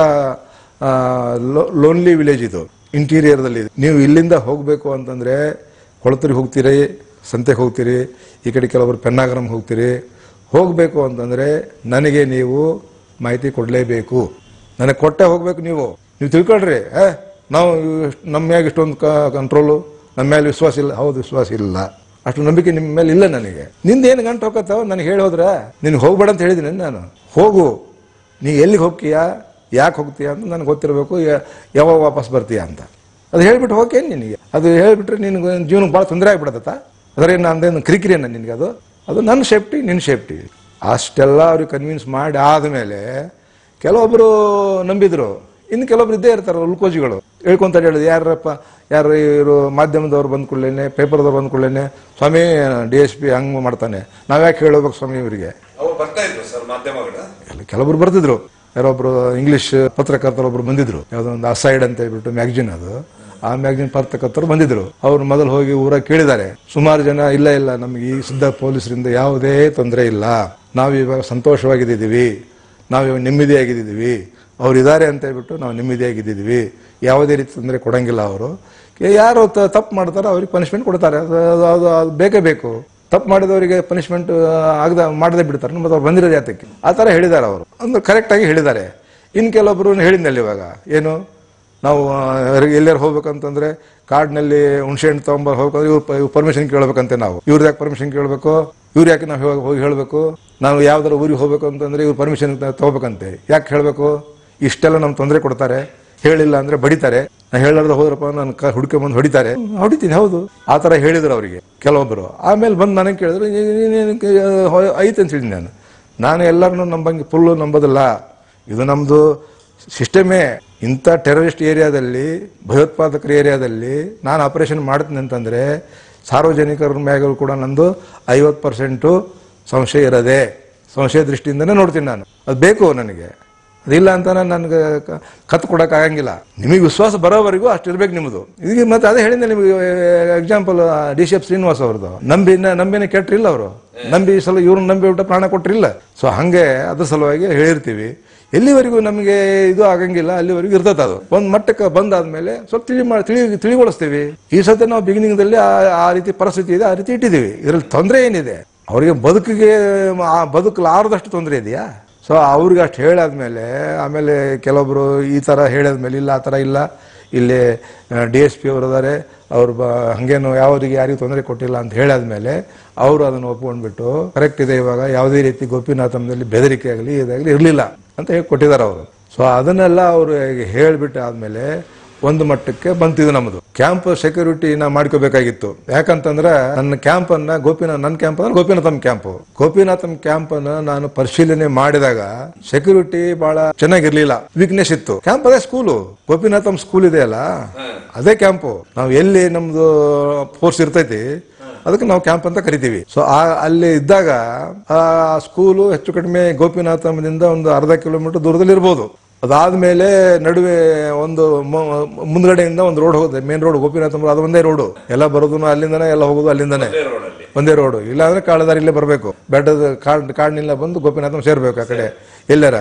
ಲೋನ್ಲಿ ವಿಲೇಜ್ ಇದು ಇಂಟೀರಿಯರ್ದಲ್ಲಿ ಇದೆ. ನೀವು ಇಲ್ಲಿಂದ ಹೋಗಬೇಕು ಅಂತಂದ್ರೆ ಕೊಳತೂರಿಗೆ ಹೋಗ್ತೀರಿ ಸಂತೆಗೆ ಹೋಗ್ತೀರಿ ಈ ಕಡೆ ಕೆಲವರು ಪೆನ್ನಾಗರಂ ಹೋಗ್ತೀರಿ ಹೋಗಬೇಕು ಅಂತಂದ್ರೆ ನನಗೆ ನೀವು ಮಾಹಿತಿ ಕೊಡಲೇಬೇಕು ನನಗೆ ಕೊಟ್ಟೆ ಹೋಗ್ಬೇಕು ನೀವು ನೀವು ತಿಳ್ಕೊಳ್ರಿ ಏ ನಾವು ಇಷ್ಟ್- ನಮ್ಮ ಮ್ಯಾಗ ಇಷ್ಟೊಂದು ಕಂಟ್ರೋಲು ನಮ್ಮ ಮೇಲೆ ವಿಶ್ವಾಸ ಇಲ್ಲ ಹೌದು ವಿಶ್ವಾಸ ಇಲ್ಲ ಅಷ್ಟು ನಂಬಿಕೆ ನಿಮ್ಮ ಮೇಲೆ ಇಲ್ಲ ನನಗೆ ನಿಂದ ಏನು ಗಂಟು ಹೋಗತ್ತಾವ ನನಗೆ ಹೇಳಿ ಹೋದ್ರ ನಿನಗೆ ಹೋಗ್ಬೇಡ ಅಂತ ಹೇಳಿದ್ದೀನಿ ನಾನು ಹೋಗು ನೀ ಎಲ್ಲಿಗೆ ಹೋಗ್ತೀಯಾ ಯಾಕೆ ಹೋಗ್ತೀಯಾ ಅಂತ ನನಗೆ ಗೊತ್ತಿರಬೇಕು ಯಾ- ಯಾವಾಗ ವಾಪಸ್ ಬರ್ತೀಯಾ ಅಂತ ಅದು ಹೇಳ್ಬಿಟ್ಟು ಹೋಗೇನು ನಿನಗೆ ಅದು ಹೇಳ್ಬಿಟ್ರೆ ನಿನಗೆ ಜೀವನಕ್ಕೆ ಭಾಳ ತೊಂದರೆ ಆಗ್ಬಿಡತ್ತ ಅದರೇನು ನಂದೇನು ಕಿರಿಕಿರಿಯನ್ನ ನಿನಗೆ ಅದು ಅದು ನನ್ನ ಸೇಫ್ಟಿ ನಿನ್ನ ಸೇಫ್ಟಿ ಅಷ್ಟೆಲ್ಲ ಅವ್ರಿಗೆ ಕನ್ವಿನ್ಸ್ ಮಾಡಿ ಆದಮೇಲೆ ಕೆಲವೊಬ್ರು ನಂಬಿದ್ರು ಇನ್ನು ಕೆಲವೊಬ್ರು ಇದ್ದೇ ಇರ್ತಾರೆ ಉಲ್ಕೋಜಿಗಳು ಹೇಳ್ಕೊಂತಾರೆ ಹೇಳಿದ್ರು ಯಾರಪ್ಪ ಯಾರು ಇವರು ಮಾಧ್ಯಮದವ್ರು ಬಂದ ಕೂಡಲೇನೆ ಪೇಪರ್ದವ್ರು ಬಂದ ಕೂಡಲೇನೆ ಸ್ವಾಮಿ ಡಿ ಎಸ್ ಪಿ ಹಂಗೆ ಮಾಡ್ತಾನೆ ನಾವ್ಯಾಕೆ ಹೇಳಬೇಕು ಸ್ವಾಮಿ ಇವರಿಗೆ ಅವು ಬರ್ತಾ ಇದ್ರು ಸರ್ ಮಾಧ್ಯಮಗಳ ಎಲ್ಲ ಕೆಲವೊಬ್ರು ಬರ್ತಿದ್ರು ಯಾರೊಬ್ರು ಇಂಗ್ಲಿಷ್ ಪತ್ರಕರ್ತರೊಬ್ರು ಬಂದಿದ್ರು ಯಾವುದೋ ಒಂದು ಅಸೈಡ್ ಅಂತ ಹೇಳ್ಬಿಟ್ಟು ಮ್ಯಾಗಜಿನ್ ಅದು ಆ ಮ್ಯಾಗಜಿನ್ ಪತ್ರಕರ್ತರು ಬಂದಿದ್ರು ಅವ್ರು ಮೊದಲು ಹೋಗಿ ಊರಾಗ ಕೇಳಿದ್ದಾರೆ ಸುಮಾರು ಜನ ಇಲ್ಲ ಇಲ್ಲ ನಮಗೆ ಈ ಸಿದ್ಧ ಪೊಲೀಸರಿಂದ ಯಾವುದೇ ತೊಂದರೆ ಇಲ್ಲ ನಾವು ಇವಾಗ ಸಂತೋಷವಾಗಿದ್ದೀವಿ ನಾವು ಇವಾಗ ನೆಮ್ಮದಿಯಾಗಿದ್ದೀವಿ ಅವ್ರು ಇದ್ದಾರೆ ಅಂತ ಹೇಳ್ಬಿಟ್ಟು ನಾವು ನೆಮ್ಮದಿಯಾಗಿದ್ದೀವಿ ಯಾವುದೇ ರೀತಿ ತೊಂದರೆ ಕೊಡಂಗಿಲ್ಲ ಅವರು ಯಾರು ತಪ್ಪು ಮಾಡ್ತಾರೋ ಅವ್ರಿಗೆ ಪನಿಷ್ಮೆಂಟ್ ಕೊಡ್ತಾರೆ ಅದು ಅದು- ಅದು ಅದು ಬೇಕೇ ಬೇಕು ತಪ್ಪು ಮಾಡಿದವರಿಗೆ ಪನಿಷ್ಮೆಂಟ್ ಆಗದ ಮಾಡದೆ ಬಿಡ್ತಾರೆ ಮತ್ತೆ ಅವ್ರು ಬಂದಿರೋದು ಯಾತಕ್ಕೆ ಆ ಥರ ಹೇಳಿದ್ದಾರೆ ಅವರು ಒಂದು ಕರೆಕ್ಟಾಗಿ ಹೇಳಿದ್ದಾರೆ ಇನ್ನು ಕೆಲವೊಬ್ರು ಹೇಳಿದ್ನಲ್ಲಿ ಇವಾಗ ಏನು ನಾವು ಆ, ಎಲ್ಲಾರು ಹೋಗ್ಬೇಕಂತಂದ್ರೆ ಕಾಡಿನಲ್ಲಿ ಹುಣಸೆ ಹಣ್ಣು ತಗೊಂಬ ಹೋಗ್ಬೇಕಂದ್ರೆ ಇವ್ರು ಇವ್ರು ಪರ್ಮಿಷನ್ ಕೇಳ್ಬೇಕಂತೆ ನಾವು ಇವ್ರದ್ದು ಯಾಕೆ ಪರ್ಮಿಷನ್ ಕೇಳಬೇಕು ಇವ್ರು ಯಾಕೆ ನಾವು ಹೋಗಿ- ಹೋಗಿ ಹೇಳಬೇಕು ನಾವು ಯಾವ್ದಾರ ಊರಿಗೆ ಹೋಗ್ಬೇಕು ಅಂತಂದ್ರೆ ಇವ್ರು ಪರ್ಮಿಷನ್ ತಗೋಬೇಕಂತೆ ಯಾಕೆ ಹೇಳಬೇಕು ಇಷ್ಟೆಲ್ಲ ನಮ್ಗೆ ತೊಂದರೆ ಕೊಡ್ತಾರೆ ಹೇಳಿಲ್ಲ ಅಂದ್ರೆ ಬಡಿತಾರೆ ನಾ ಹೇಳಾರ್ದ ಹೋದ್ರಪ್ಪ ನನ್ನ ಕ ಹುಡ್ಕೊಂಡ್ ಬಂದು ಹೊಡಿತಾರೆ ಹೊಡಿತೀನಿ ಹೌದು ಆ ಥರ ಹೇಳಿದ್ರು ಅವರಿಗೆ ಕೆಲವೊಬ್ಬರು ಆಮೇಲೆ ಬಂದು ನನಗೆ ಕೇಳಿದ್ರು ನೀ- ನೀ- ನೀನು ಕ- ಹೊ- ಐತೆ ಅಂತ ಹೇಳಿದ್ನಿ ನಾನು ನಾನು ಎಲ್ಲರನ್ನೂ ನಂಬಂಗೆ ಫುಲ್ಲು ನಂಬೋದಿಲ್ಲ ಇದು ನಮ್ಮದು ಸಿಸ್ಟಮೇ ಇಂಥ ಟೆರರಿಸ್ಟ್ ಏರಿಯಾದಲ್ಲಿ ಭಯೋತ್ಪಾದಕರ ಏರಿಯಾದಲ್ಲಿ ನಾನು ಆಪರೇಷನ್ ಮಾಡ್ತೀನಿ ಅಂತಂದ್ರೆ ಸಾರ್ವಜನಿಕರ ಮ್ಯಾಗಲು ಕೂಡ ನಂದು ಐವತ್ತು ಪರ್ಸೆಂಟು ಸಂಶಯ ಇರದೆ ಸಂಶಯ ದೃಷ್ಟಿಯಿಂದನೇ ನೋಡ್ತೀನಿ ನಾನು ಅದು ಬೇಕು ನನಗೆ ಅದಿಲ್ಲ ಅಂತ ನನಗೆ ಕತ್ತು ಕೊಡಕ್ ಆಗಂಗಿಲ್ಲ ನಿಮಗೆ ವಿಶ್ವಾಸ ಬರೋವರೆಗೂ ಅಷ್ಟು ಇರ್ಬೇಕು ನಿಮ್ಮದು ಈಗ ಮತ್ತೆ ಅದೇ ಹೇಳಿದ್ದೆ ನಿಮಗೆ example D C F Srinivas ಅವ್ರದ್ದು ನಂಬಿ ನಂಬಿನೇ ಕೆಟ್ಟಿಲ್ಲ ಅವರು ನಂಬಿ ಈ ಸಲ ಇವ್ರನ್ನ ನಂಬಿ ಬಿಟ್ಟು ಪ್ರಾಣ ಕೊಟ್ಟಿಲ್ಲ ಸೊ ಹಂಗೆ ಅದ್ರ ಸಲುವಾಗಿ ಹೇಳಿರ್ತೀವಿ ಎಲ್ಲಿವರೆಗೂ ನಮಗೆ ಇದು ಆಗಂಗಿಲ್ಲ ಅಲ್ಲಿವರೆಗೂ ಇರ್ತದೆ ಅದು ಒಂದ್ ಮಟ್ಟಕ್ಕೆ ಬಂದಾದ್ಮೇಲೆ ಸ್ವಲ್ಪ ತಿಳಿ ಮಾಡಿ ತಿಳಿ ತಿಳಿಗೊಳಿಸ್ತೀವಿ ಈ ಸತಿ ನಾವು ಬಿಗಿನಿಂಗ್ ದಲ್ಲಿ ಆ- ಆ ರೀತಿ ಪರಿಸ್ಥಿತಿ ಇದೆ ಆ ರೀತಿ ಇಟ್ಟಿದ್ದೀವಿ ಇದ್ರಲ್ಲಿ ತೊಂದರೆ ಏನಿದೆ ಅವರಿಗೆ ಬದುಕಿಗೆ ಆ ಬದುಕಲಾರದಷ್ಟು ತೊಂದರೆ ಇದೆಯಾ ಸೊ ಅವ್ರಿಗೆ ಅಷ್ಟು ಹೇಳಾದ್ಮೇಲೆ ಆಮೇಲೆ ಕೆಲವೊಬ್ರು ಈ ತರ ಹೇಳಿದ್ಮೇಲೆ ಇಲ್ಲ ಆ ಥರ ಇಲ್ಲ ಇಲ್ಲಿ ಡಿ ಎಸ್ ಪಿ ಅವರು ಇದ್ದಾರೆ ಅವ್ರು ಬ ಹಂಗೇನು ಯಾವ್ರಿಗೆ ಯಾರಿಗೂ ತೊಂದರೆ ಕೊಟ್ಟಿಲ್ಲ ಅಂತ ಹೇಳಾದ್ಮೇಲೆ ಅವರು ಅದನ್ನು ಒಪ್ಕೊಂಡ್ಬಿಟ್ಟು ಕರೆಕ್ಟ್ ಇದೆ ಇವಾಗ ಯಾವುದೇ ರೀತಿ ಗೋಪಿನಾಥಂನಲ್ಲಿ ಬೆದರಿಕೆ ಆಗಲಿ ಇದಾಗಲಿ ಇರಲಿಲ್ಲ ಅಂತ ಹೇಳಿ ಕೊಟ್ಟಿದ್ದಾರೆ ಅವರು ಸೊ ಅದನ್ನೆಲ್ಲ ಅವರು ಹೇಳ್ಬಿಟ್ಟು ಆದ್ಮೇಲೆ ಒಂದು ಮಟ್ಟಕ್ಕೆ ಬಂತಿದ್ದು ನಮ್ಮದು ಕ್ಯಾಂಪ್ ಸೆಕ್ಯೂರಿಟಿ ನಾ ಮಾಡ್ಕೋಬೇಕಾಗಿತ್ತು ಯಾಕಂತಂದ್ರೆ ನನ್ನ ಕ್ಯಾಂಪ್ ಅನ್ನ ಗೋಪಿನಾಥ್ ನನ್ನ ಕ್ಯಾಂಪ್ ಅಂದ್ರೆ ಗೋಪಿನಾಥಂ ಕ್ಯಾಂಪ್ ಗೋಪಿನಾಥಂ ಕ್ಯಾಂಪ್ ಅನ್ನ ನಾನು ಪರಿಶೀಲನೆ ಮಾಡಿದಾಗ ಸೆಕ್ಯೂರಿಟಿ ಬಹಳ ಚೆನ್ನಾಗಿರ್ಲಿಲ್ಲ ವೀಕ್ನೆಸ್ ಇತ್ತು ಕ್ಯಾಂಪ್ ಅದೇ ಸ್ಕೂಲು ಗೋಪಿನಾಥಂ ಸ್ಕೂಲ್ ಇದೆಯಲ್ಲ ಅದೇ ಕ್ಯಾಂಪು ನಾವು ಎಲ್ಲಿ ನಮ್ದು ಫೋರ್ಸ್ ಇರ್ತೈತಿ ಅದಕ್ಕೆ ನಾವು ಕ್ಯಾಂಪ್ ಅಂತ ಕರಿತೀವಿ ಸೊ ಅಲ್ಲಿ ಇದ್ದಾಗ ಆ ಸ್ಕೂಲು ಹೆಚ್ಚು ಕಡಿಮೆ ಗೋಪಿನಾಥಮದಿಂದ ಒಂದು ಅರ್ಧ ಕಿಲೋಮೀಟರ್ ದೂರದಲ್ಲಿ ಇರ್ಬೋದು ಅದಾದ್ಮೇಲೆ ನಡುವೆ ಒಂದು ಮ- ಮುಂದ್ಗಡೆಯಿಂದ ಒಂದು ರೋಡ್ ಹೋಗುತ್ತೆ ಮೇನ್ ರೋಡ್ ಗೋಪಿನಾಥಂ ಅದು ಒಂದೇ ರೋಡು ಎಲ್ಲ ಬರೋದು ಅಲ್ಲಿಂದನೇ ಎಲ್ಲ ಹೋಗೋದು ಅಲ್ಲಿಂದನೇ ರೋಡಲ್ಲಿ ಒಂದೇ ರೋಡು ಇಲ್ಲ ಅಂದ್ರೆ ಕಾಳದಾರಿ ಇಲ್ಲೇ ಬರಬೇಕು ಬೆಟ್ಟದ ಕಾಡ್ ಕಾಡಿನಿಂದ ಬಂದು ಗೋಪಿನಾಥಂ ಸೇರ್ಬೇಕು ಆ ಕಡೆ ಎಲ್ಲಾರ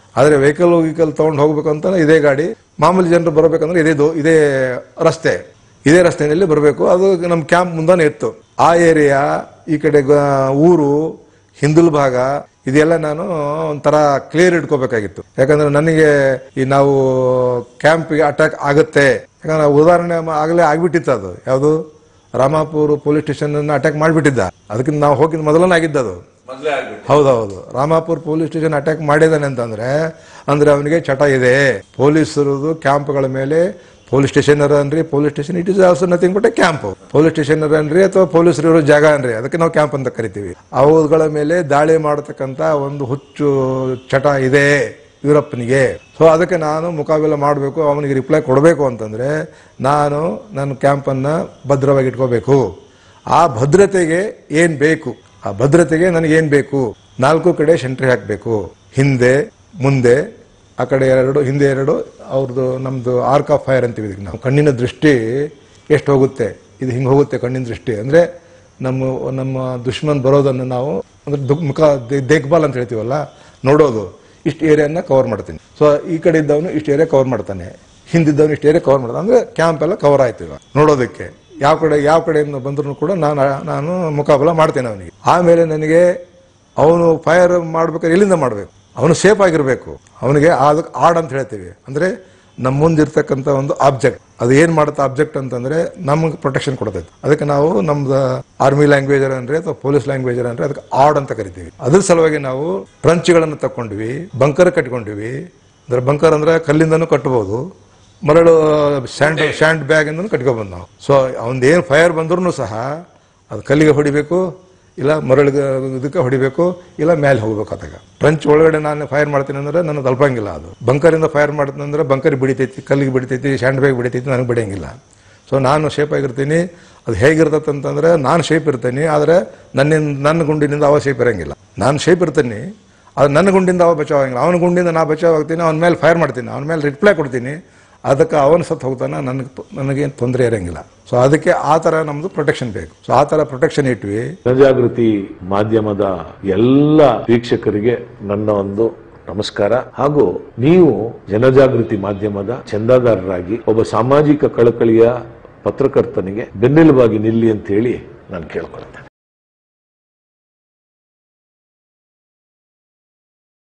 ಆದ್ರೆ ವೆಹಿಕಲ್ ವೆಹಿಕಲ್ ತಗೊಂಡು ಹೋಗ್ಬೇಕಂತ ಇದೇ ಗಾಡಿ ಮಾಮೂಲಿ ಜನರು ಬರಬೇಕಂದ್ರೆ ಇದೇ ದೋ- ಇದೇ ರಸ್ತೆ ಇದೇ ರಸ್ತೆಯಲ್ಲಿ ಬರಬೇಕು ಅದು ನಮ್ಮ ಕ್ಯಾಂಪ್ ಮುಂದಾನೆ ಇತ್ತು ಆ ಏರಿಯಾ ಈ ಕಡೆ ಗ- ಊರು ಹಿಂದುಲ್ ಭಾಗ ಇದೆಲ್ಲ ನಾನು ಒಂಥರ ಕ್ಲಿಯರ್ ಇಟ್ಕೋಬೇಕಾಗಿತ್ತು ಯಾಕಂದ್ರೆ ನನಗೆ ಈ ನಾವು ಕ್ಯಾಂಪ್ಗೆ ಅಟ್ಯಾಕ್ ಆಗುತ್ತೆ ಯಾಕಂದ್ರೆ ಉದಾಹರಣೆ ಮ- ಆಗಲೇ ಆಗ್ಬಿಟ್ಟಿತ್ತು ಅದು ಯಾವುದು ರಾಮಾಪುರ ಪೊಲೀಸ್ ಸ್ಟೇಷನ್ ಅಟ್ಯಾಕ್ ಮಾಡಿಬಿಟ್ಟಿದ್ದ ಅದಕ್ಕೆ ನಾವು ಹೋಗಿದ್ ಮೊದಲನೇ ಆಗಿದ್ದು ಅದು ಮೊದಲೇ ಆಗ್ಬಿಟ್ಟು ಹೌದೌದು ರಾಮಾಪುರ್ ಪೊಲೀಸ್ ಸ್ಟೇಷನ್ ಅಟ್ಯಾಕ್ ಮಾಡಿದಾನೆ ಅಂತಂದ್ರೆ ಅಂದ್ರೆ ಅವನಿಗೆ ಚಟ ಇದೆ ಪೊಲೀಸರದು ಕ್ಯಾಂಪ್ಗಳ ಮೇಲೆ ಪೊಲೀಸ್ ಸ್ಟೇಷನ್ ಅನ್ರಿ police station it is also nothing but a camp police station ಅನ್ರಿ ಅಥವಾ ಪೊಲೀಸರು ಇರೋ ಜಾಗ ಅನ್ರಿ ಅದಕ್ಕೆ ನಾವು ಕ್ಯಾಂಪ್ ಅಂತ ಕರಿತೀವಿ ಅವುಗಳ ಮೇಲೆ ದಾಳಿ ಮಾಡತಕ್ಕಂತ ಒಂದು ಹುಚ್ಚು ಚಟ ಇದೆ ಯುರಪ್ಪನಿಗೆ ಸೊ ಅದಕ್ಕೆ ನಾನು ಮುಖಾಬಿಲ ಮಾಡಬೇಕು ಅವನಿಗೆ ರಿಪ್ಲೈ ಕೊಡಬೇಕು ಅಂತಂದ್ರೆ ನಾನು ನನ್ನ ಕ್ಯಾಂಪನ್ನ ಭದ್ರವಾಗಿ ಇಟ್ಕೋಬೇಕು ಆ ಭದ್ರತೆಗೆ ಏನ್ ಬೇಕು ಆ ಭದ್ರತೆಗೆ ನನಗೆ ಏನ್ ಬೇಕು ನಾಲ್ಕು ಕಡೆ ಸೆಂಟ್ರಿ ಹಾಕಬೇಕು ಹಿಂದೆ ಮುಂದೆ ಆ ಕಡೆ ಎರಡು ಹಿಂದೆ ಎರಡು ಅವ್ರದ್ದು ನಮ್ದು ಆರ್ಕ್ ಆಫ್ ಫೈರ್ ಅಂತೀವಿ ಇದಕ್ಕೆ ನಾವು ಕಣ್ಣಿನ ದೃಷ್ಟಿ ಎಷ್ಟು ಹೋಗುತ್ತೆ ಇದು ಹಿಂಗೆ ಹೋಗುತ್ತೆ ಕಣ್ಣಿನ ದೃಷ್ಟಿ ಅಂದ್ರೆ ನಮ್ಮ ನಮ್ಮ ದುಶ್ಮನ್ ಬರೋದನ್ನು ನಾವು ಅಂದ್ರೆ ದುಃಖ ಮುಖ ದೇ- ದೇಖ್ಭಾಲ್ ಅಂತ ಹೇಳ್ತೀವಲ್ಲ ನೋಡೋದು ಇಷ್ಟು ಏರಿಯಾನ ಕವರ್ ಮಾಡ್ತೀನಿ ಸೊ ಈ ಕಡೆ ಇದ್ದವನು ಇಷ್ಟು ಏರಿಯಾ ಕವರ್ ಮಾಡ್ತಾನೆ ಹಿಂದಿದ್ದವನು ಇಷ್ಟು ಏರಿಯಾ ಕವರ್ ಮಾಡ್ತಾನೆ ಅಂದ್ರೆ ಕ್ಯಾಂಪ್ ಎಲ್ಲ ಕವರ್ ಆಯ್ತು ಇವಾಗ ನೋಡೋದಕ್ಕೆ ಯಾವ ಕಡೆ ಯಾವ ಕಡೆಯಿಂದ ಬಂದ್ರು ಕೂಡ ನಾನು ನಾನು ಮುಖಾಬಲ ಮಾಡ್ತೇನೆ ಅವನಿಗೆ ಆಮೇಲೆ ನನಗೆ ಅವನು ಫೈರ್ ಮಾಡ್ಬೇಕಾದ್ರೆ ಎಲ್ಲಿಂದ ಮಾಡಬೇಕು ಅವನು ಸೇಫ್ ಆಗಿರ್ಬೇಕು ಅವನಿಗೆ ಅದಕ್ಕೆ ಆಡ್ ಅಂತ ಹೇಳ್ತೀವಿ ಅಂದ್ರೆ ನಮ್ಮ ಮುಂದಿರ್ತಕ್ಕಂಥ ಒಂದು ಆಬ್ಜೆಕ್ಟ್ ಅದು ಏನ್ ಮಾಡುತ್ತೆ ಆಬ್ಜೆಕ್ಟ್ ಅಂತಂದ್ರೆ ನಮ್ಗೆ ಪ್ರೊಟೆಕ್ಷನ್ ಕೊಡ್ತೈತೆ ಅದಕ್ಕೆ ನಾವು ನಮ್ದು ಆರ್ಮಿ ಲ್ಯಾಂಗ್ವೇಜ್ ಅಂದ್ರೆ ಅಥವಾ ಪೊಲೀಸ್ ಲ್ಯಾಂಗ್ವೇಜ್ ಅಂದ್ರೆ ಅದಕ್ಕೆ ಆಡ್ ಅಂತ ಕರಿತೀವಿ ಅದ್ರ ಸಲುವಾಗಿ ನಾವು ಟ್ರಂಚ್ಗಳನ್ನು ತಕೊಂಡ್ವಿ ಬಂಕರ್ ಕಟ್ಕೊಂಡ್ವಿ ಅಂದ್ರೆ ಬಂಕರ್ ಅಂದ್ರೆ ಕಲ್ಲಿಂದನೂ ಕಟ್ಟಬಹುದು ಮರಳು ಸ್ಯಾಂಡ್ ಸ್ಯಾಂಡ್ ಬ್ಯಾಗ್ ಇಂದ ಕಟ್ಕೊಬಂದು ನಾವು ಸೊ ಅವನ್ ಏನ್ ಫೈರ್ ಬಂದ್ರು ಸಹ ಅದು ಕಲ್ಲಿಗೆ ಹೊಡಿಬೇಕು ಇಲ್ಲ ಮರಳಿಗೆ ಇದಕ್ಕೆ ಹೊಡಿಬೇಕು ಇಲ್ಲ ಮೇಲೆ ಹೋಗ್ಬೇಕು ಅದಾಗ ಟ್ರಂಚ್ ಒಳಗಡೆ ನಾನು ಫೈರ್ ಮಾಡ್ತೀನಿ ಅಂದ್ರೆ ನನಗೆ ತಲುಪಂಗಿಲ್ಲ ಅದು ಬಂಕರಿಂದ ಫೈರ್ ಮಾಡ್ತೀನಿ ಅಂದ್ರೆ ಬಂಕರ್ ಬಿಡಿತೈತಿ ಕಲ್ಲಿಗೆ ಬಿಡಿತೈತಿ ಸ್ಯಾಂಡ್ ಬ್ಯಾಗ್ ಬಿಡಿತೈತಿ ನನಗೆ ಬಿಡಂಗಿಲ್ಲ ಸೊ ನಾನು ಶೇಪ್ ಆಗಿರ್ತೀನಿ ಅದು ಹೇಗಿರ್ತೈತೆ ಅಂತಂದ್ರೆ ನಾನು ಶೇಪ್ ಇರ್ತೀನಿ ಆದರೆ ನನ್ನಿಂದ ನನ್ನ ಗುಂಡಿನಿಂದ ಅವ ಶೇಪ್ ಇರಂಗಿಲ್ಲ ನಾನು ಶೇಪ್ ಇರ್ತೀನಿ ಅದು ನನ್ನ ಗುಂಡಿಂದ ಅವ ಬಚಾವ್ ಆಗಿಲ್ಲ ಅವನ ಗುಂಡಿಂದ ನಾ ಬಚಾವ್ ಆಗ್ತೀನಿ ಅವನ ಮೇಲೆ ಫೈರ್ ಮಾಡ್ತೀನಿ ಅವನ ಮೇಲೆ ರಿಪ್ಲೈ ಕೊಡ್ತೀನಿ ಅದಕ್ಕೆ ಅವನು ಸತ್ತು ಹೋಗ್ತಾನೆ ನನಗೆ ನನಗೇನು ತೊಂದರೆ ಇರಂಗಿಲ್ಲ ಸೊ ಅದಕ್ಕೆ ಆ ಥರ ನಮ್ಮದು ಪ್ರೊಟೆಕ್ಷನ್ ಬೇಕು ಸೊ ಆ ಥರ ಪ್ರೊಟೆಕ್ಷನ್ ಇಟ್ವಿ ಜನಜಾಗೃತಿ ಮಾಧ್ಯಮದ ಎಲ್ಲ ವೀಕ್ಷಕರಿಗೆ ನನ್ನ ಒಂದು ನಮಸ್ಕಾರ ಹಾಗೂ ನೀವು ಜನಜಾಗೃತಿ ಮಾಧ್ಯಮದ ಚಂದಾದಾರರಾಗಿ ಒಬ್ಬ ಸಾಮಾಜಿಕ ಕಳಕಳಿಯ ಪತ್ರಕರ್ತನಿಗೆ ಬೆನ್ನೆಲುಬಾಗಿ ನಿಲ್ಲಿ ಅಂತ ಹೇಳಿ ನಾನು ಕೇಳ್ಕೊಳ್ತೇನೆ